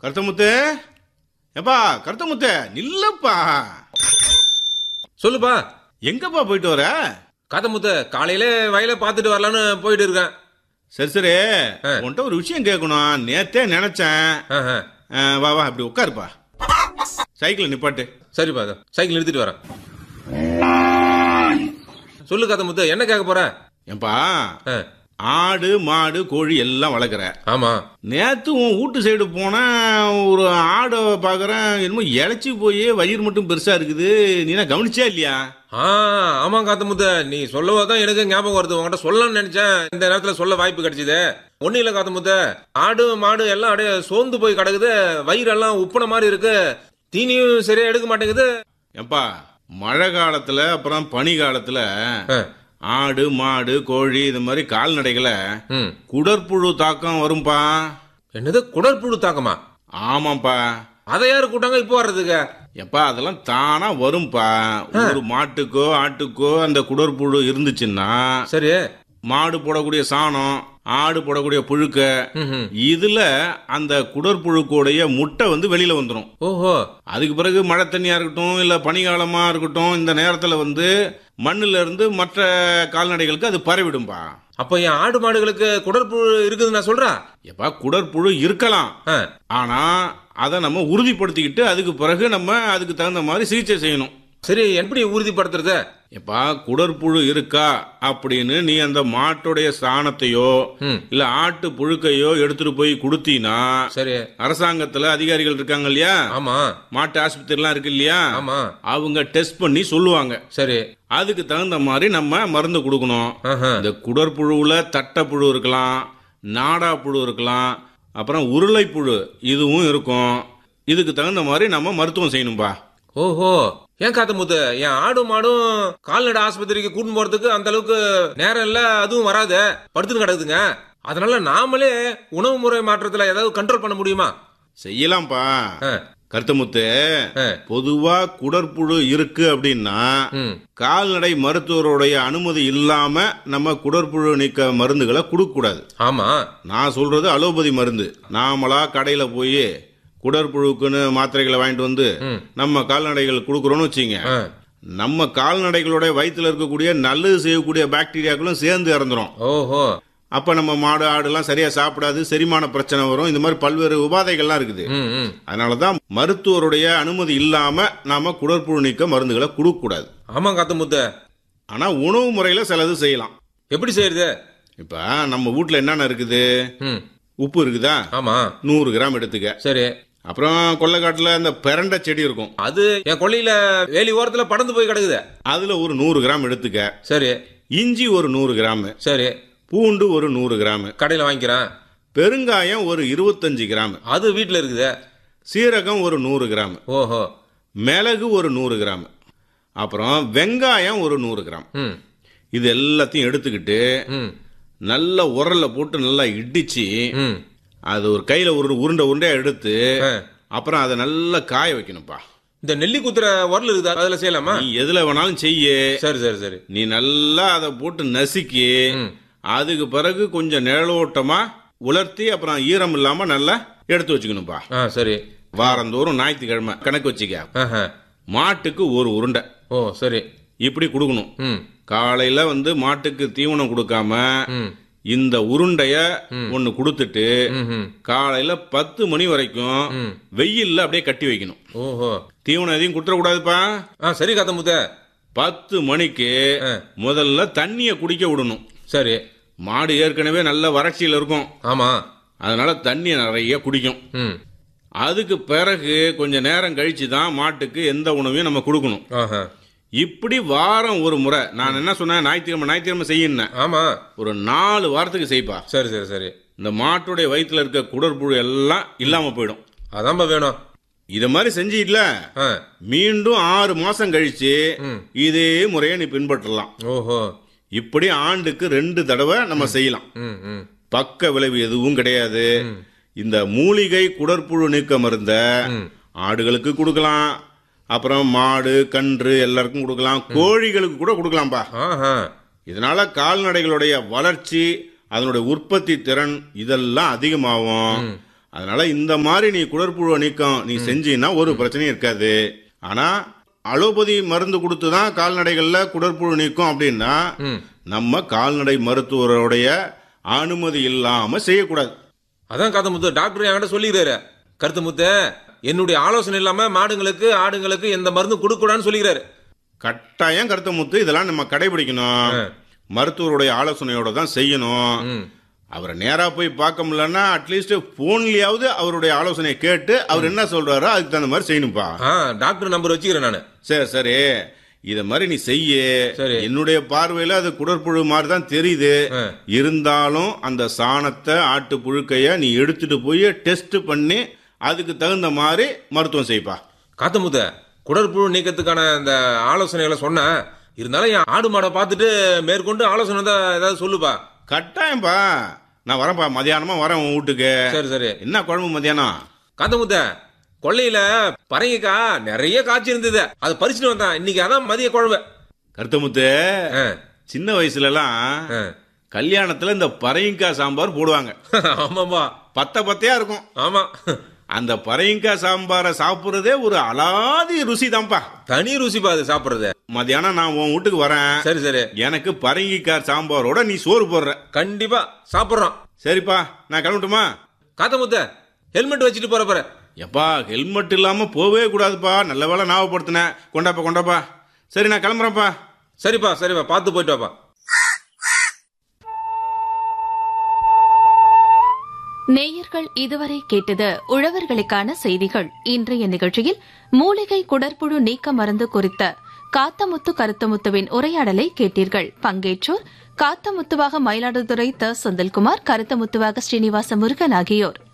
கருத்தமுத்து ஏப்பா கருத்தமுத்து நில்லப்பா சொல்லுப்பா எங்கப்பா போயிட்டு வர காத்தமுத்த காலையில வயலை பார்த்துட்டு வரலான்னு போயிட்டு இருக்கேன் சரி சரி ஆ. உன்கிட்ட ஒரு விஷயம் கேட்கணும் நேத்தே நினைச்சேன் ஆஹா. ஆ, வா வா இப்படி உட்காருப்பா சைக்கிள் நிப்பாட்டு சரிப்பா இதோ சைக்கிள் நிறுத்திட்டு வரேன் சொல்லு காத்தமுத்து என்ன கேட்க போற ஏன்பா ஆ, ஆடு மாடு கோழி எல்லாம் வளர்க்குற ஆமா நேத்து உன் வீட்டு சைடு போனா ஒரு ஆடை பாக்குறேன் என்னமோ இழைச்சி போய் வயிறு மட்டும் பெருசா இருக்குது நீ என்ன கவனிச்சா இல்லையா ஆ ஆமா காத்தமுத்த நீ சொல்லவோ தான் எனக்கு ஞாபகம் வருது உங்ககிட்ட சொல்லலாம்னு நினைச்சேன் இந்த நேரத்துல சொல்ல வாய்ப்பு கிடைச்சது ஒன்னும் இல்ல காத்தமுத்த ஆடு மாடு எல்லாம் அப்படியே சோர்ந்து போய் கிடக்குது வயிறெல்லாம் உப்புன மாதிரி இருக்கு தீனியும் சரியா எடுக்க மாட்டேங்குது ஏப்பா மழை காலத்துல அப்புறம் பனி காலத்துல ஆ, ஆடு மாடு கோழி இது மாதிரி கால்நடைகளை ம். குடற்புழு தாக்கம் வரும்பா என்னது குடற்புழு தாக்கமா ஆமாப்பா அதை யாரு கூட்டாங்க இப்போ வர்றதுக்கு எப்பா அதெல்லாம் தானா வரும்பா ஒரு மாட்டுக்கோ ஆட்டுக்கோ அந்த குடற்புழு இருந்துச்சுன்னா சரி மாடு போடக்கூடிய சாணம் ஆடு போடக்கூடிய புழுக்க ம்ஹும். இதுல அந்த குடற்புழுக்கோடைய முட்டை வந்து வெளியில வந்துடும் ஓஹோ அதுக்கு பிறகு மழை தண்ணியா இருக்கட்டும் இல்ல பனிகாலமா இருக்கட்டும் இந்த நேரத்துல வந்து மண்ணுல இருந்து மற்ற கால்நடைகளுக்கு அது பரவிடும்பா அப்ப என் ஆடு மாடுகளுக்கு குடற்புழு இருக்குதுன்னு நான் சொல்றா எப்பா குடற்புழு இருக்கலாம் ஆ, ஆனா அதை நம்ம உறுதிப்படுத்திக்கிட்டு அதுக்கு பிறகு நம்ம அதுக்கு தகுந்த மாதிரி சிகிச்சை செய்யணும் சரி எப்படி உறுதிப்படுத்துறது எப்பா குடற்புழு இருக்கா அப்படின்னு நீ அந்த மாட்டுடைய சாணத்தையோ ம். இல்ல ஆட்டு புழுக்கையோ எடுத்துட்டு போய் கொடுத்தீனா சரி அரசாங்கத்துல அதிகாரிகள் இருக்காங்க இல்லையா ஆமா மாட்டு ஆஸ்பத்திரிலாம் இருக்கு இல்லையா ஆமா அவங்க டெஸ்ட் பண்ணி சொல்லுவாங்க சரி அதுக்கு தகுந்த மாதிரி நம்ம மருந்து கொடுக்கணும் ஆஹா. இந்த குடற்புழுவுல தட்டைப்புழு இருக்கலாம் நாடா புழு இருக்கலாம் அப்புறம் உருளைப்புழு இதுவும் இருக்கும் இதுக்கு தகுந்த மாதிரி நம்ம மருத்துவம் செய்யணும்பா ஓஹோ ஏன் காத்தமுத்து என் ஆடு மாடும் கால்நடை ஆஸ்பத்திரிக்கு கூட்டின்னு போறதுக்கு அந்த அளவுக்கு நேரம் இல்ல அதுவும் வராது படுத்துன்னு கிடக்குதுங்க அதனால நாமளே உணவு முறை மாற்றத்துல ஏதாவது கண்ட்ரோல் பண்ண முடியுமா செய்யலாம்ப்பா ஆ, கருத்தமுத்து ஆ, பொதுவா குடற்புழு இருக்கு அப்படின்னா ம். கால்நடை மருத்துவருடைய அனுமதி இல்லாம நம்ம குடற்புழு நீக்க மருந்துகளை கொடுக்க கூடாது ஆமா நான் சொல்றது அலோபதி மருந்து நாமளா கடையில போய் குடற்புழுக்குன்னு மாத்திரைகளை வாங்கிட்டு வந்து ம். நம்ம கால்நடைகள் கொடுக்குறோம்னு வச்சுங்க ஆ, நம்ம கால்நடைகளுடைய வயித்துல இருக்கக்கூடிய நல்லது செய்யக்கூடிய பாக்டீரியாக்களும் சேர்ந்து இறந்துரும் ஓஹோ அப்ப நம்ம மாடு ஆடுலாம் சரியா சாப்பிடாது செரிமான பிரச்சனை வரும் இந்த மாதிரி பல்வேறு உபாதைகள்லாம் இருக்குது ம், ம். அதனாலதான் மருத்துவருடைய அனுமதி இல்லாம நாம குடற்புழு நீக்க மருந்துகளை கொடுக்க கூடாது ஆமா காத்தமுத்து ஆனா உணவு முறையில சிலது செய்யலாம் எப்படி செய்யறது இப்ப நம்ம வீட்ல என்னென்ன இருக்குது ம், உப்பு இருக்குதா ஆமா நூறு கிராம் எடுத்துக்க சரி அப்புறம் கொல்லைக்காட்டுல அந்த பிரண்டை செடி இருக்கும் அது என் கொல்லையில வேலி ஓரத்துல படந்து போய் கிடக்குது அதுல ஒரு நூறு கிராம் எடுத்துக்க சரி இஞ்சி ஒரு நூறு கிராம் சரி பூண்டு ஒரு நூறு கிராம் கடையில வாங்கிக்கிறேன் பெருங்காயம் ஒரு இருபத்தஞ்சு கிராம் அது வீட்டுல இருக்குது சீரகம் ஒரு நூறு கிராம் ஓஹோ மிளகு ஒரு நூறு கிராம் அப்புறம் வெங்காயம் ஒரு நூறு கிராம் ம் இது எல்லாத்தையும் எடுத்துக்கிட்டு ம் நல்ல உரல்ல போட்டு நல்லா இடிச்சு ம் அது ஒரு கையில ஒரு உருண்டை உருண்டையா எடுத்து ஆ. அப்புறம் அதை நல்லா காய வைக்கணும்ப்பா இந்த நெல்லி குத்துற உரல் இருக்குது அதுல செய்யலாமா நீ எதுல வேணாலும் செய்யு சரி சரி சரி நீ நல்லா அதை போட்டு நசுக்கி ம். அதுக்கு பிறகு கொஞ்சம் நிழலோட்டமா உலர்த்தி அப்புறம் ஈரம் இல்லாம நல்லா எடுத்து வச்சுக்கணும்ப்பா ஆ சரி வாரந்தோறும் ஞாயிற்றுக்கிழமை கணக்கு வச்சுக்க ஆஹா. மாட்டுக்கு ஒரு உருண்டை ஓ சரி இப்படி கொடுக்கணும் ம் காலையில வந்து மாட்டுக்கு தீவனம் கொடுக்காம ம் இந்த உருண்டைய ஒன்னு கொடுத்துட்டு ம், ம் காலையில பத்து மணி வரைக்கும் ம். வெயில்ல அப்படியே கட்டி வைக்கணும் ஓஹோ தீவனம் எதையும் கொடுத்துட கூடாதுப்பா ஆ சரி காத்தமுத்த பத்து மணிக்கு ஆ. முதல்ல தண்ணிய குடிக்க விடணும் சரி மாடு ஏற்கனவே நல்ல வறட்சியில் இருக்கும் ஆமா அதனால தண்ணியை நிறைய குடிக்கும் ம் அதுக்கு பிறகு கொஞ்ச நேரம் கழிச்சு தான் மாட்டுக்கு எந்த உணவையும் நம்ம கொடுக்கணும் ஆஹா இப்படி வாரம் ஒரு முறை நான் என்ன சொன்னேன் ஞாயிற்றுக்கிழமை ஞாயிற்றுக்கிழமை செய்யினேன் ஆமா ஒரு நாலு வாரத்துக்கு செய்ப்பா சரி சரி சரி இந்த மாட்டுடைய வயித்துல இருக்க குடற்புழு எல்லாம் இல்லாம போயிடும் அதான்பா வேணும் இத மாதிரி செஞ்சிட்டல ஆ மீண்டும் ஆறு மாசம் கழிச்சு ம். இதே முறையை நீ பின்பற்றலாம் ஓஹோ இப்படி ஆண்டுக்கு ரெண்டு தடவை நம்ம செய்யலாம் ம் ம் பக்க விளைவு எதுவும் கிடையாது இந்த மூலிகை குடற்புழு நீக்க மருந்த ம். ஆடுகளுக்கு கொடுக்கலாம் அப்புறம் மாடு கன்று எல்லாருக்கும் கொடுக்கலாம் கோழிகளுக்கு கூட கொடுக்கலாம்பா ஆஹா இதனால கால்நடைகளுடைய வளர்ச்சி அதனுடைய உற்பத்தி திறன் இதெல்லாம் அதிகமாகும் அதனால இந்த மாதிரி நீ குடற்புழு நீக்கம் நீ செஞ்சீன்னா ஒரு பிரச்சனையும் இருக்காது ஆனா அலோபதி மருந்து கொடுத்து தான் கால்நடைகள்ல குடற்புழு நீக்கம் அப்படின்னா ம் நம்ம கால்நடை மருத்துவருடைய அனுமதி இல்லாம செய்யக்கூடாது அதான் காத்த முத்து டாக்டர் என்கிட்ட சொல்லிக்கிறாரு கருத்து முத்த என்னுடைய ஆலோசனை இல்லாம மாடுங்களுக்கு ஆடுங்களுக்கு எந்த மருந்தும் கொடுக்க கூடாதுன்னு சொல்லிக்கிறாரு கட்டாயம் கருத்த முத்து இதெல்லாம் நம்ம கடைபிடிக்கணும் மருத்துவருடைய ஆலோசனையோட தான் செய்யணும் ம் அவரை நேரா போய் பார்க்க முடியலன்னா அட்லீஸ்ட் போன்லயாவது அவருடைய ஆலோசனையை கேட்டு அவர் என்ன சொல்றாரோ அதுக்கு தகுந்த மாதிரி செய்யணும்பா ஆ டாக்டர் நம்பர் வச்சுக்கிறேன் நான் சரி சரி இத மாதிரி நீ செய்ய சரி. என்னுடைய பார்வையில அது குடற்புழு மாதிரி தான் தெரியுது ஆ. இருந்தாலும் அந்த சாணத்தை ஆட்டு புழுக்கைய நீ எடுத்துட்டு போய் டெஸ்ட் பண்ணி அதுக்கு தகுந்த மாதிரி மருத்துவம் செய்ப்பா காத்த முத்த குடற்புழு நீக்கத்துக்கான அந்த ஆலோசனைகளை சொன்னேன் இருந்தாலும் என் ஆடு மாடை பார்த்துட்டு மேற்கொண்டு ஆலோசனை தான் ஏதாவது சொல்லுப்பா கட்டாயம்பா நான் வரேன்ப்பா மதியானமா வரேன் உன் வீட்டுக்கு சரி சரி என்ன குழம்பு மதியானம் காத்த முத்த கொள்ளையில பரங்கிக்கா நிறைய காய்ச்சி இருந்தது அதை பறிச்சுட்டு வந்தான் இன்னைக்கு அதான் மதிய குழம்பு கருத்தமுத்து ஆ, சின்ன வயசுல எல்லாம் ஆ. கல்யாணத்துல இந்த பறையங்காய் சாம்பார் போடுவாங்க ஆமாப்பா பத்த பத்தையா இருக்கும் ஆமா அந்த பறையங்காய் சாம்பாரை சாப்பிடுறதே ஒரு அலாதி ருசி தான்ப்பா தனி ருசிப்பா அது சாப்பிடுறது மதியானம் நான் உன் வீட்டுக்கு வரேன் சரி சரி எனக்கு பரங்கிக்காய் சாம்பாரோட நீ சோறு போடுற கண்டிப்பா சாப்பிடுறோம் சரிப்பா நான் கிளம்பட்டுமா காத்த முத்த ஹெல்மெட் வச்சுட்டு போற பாரு எப்பா ஹெல்மெட் இல்லாம போவே கூடாதுப்பா நல்ல வேலை ஞாபகப்படுத்தினேன் கொண்டாப்பா கொண்டாப்பா சரி நான் கிளம்புறேன்ப்பா சரிப்பா சரிப்பா பார்த்து போயிட்டு வாப்பா நேயர்கள் இதுவரை கேட்டது உழவர்களுக்கான செய்திகள் இன்றைய நிகழ்ச்சியில் மூலிகை குடற்புழு நீக்க மருந்து குறித்த காத்தமுத்து கருத்தமுத்துவின் உரையாடலை கேட்டீர்கள் பங்கேற்றோர் காத்தமுத்துவாக மயிலாடுதுறை த செந்தில்குமார் கருத்தமுத்துவாக ஸ்ரீனிவாச முருகன் ஆகியோர்